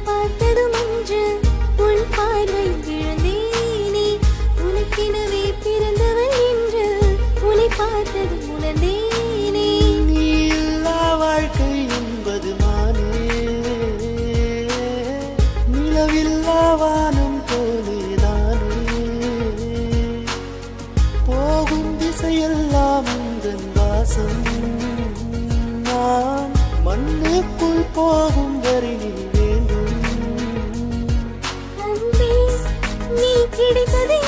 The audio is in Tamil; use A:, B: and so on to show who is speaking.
A: பார்த்ததும் அன்று உன் பார்வை விழுந்தேனே உனக்கெனவே பிறந்தவள் என்று உன்னை பார்த்ததும் உணர்ந்தேனே
B: நீ இல்லா வாழ்க்கை என்பது மானே நிலவில்லா வானம் போலேதானே போகும் திசையெல்லாம் உந்தன் வாசம் நான் மண்ணுக்குள் போகும் வரை நீ வேண்டும்
A: அன்பே நீ கிடைத்தது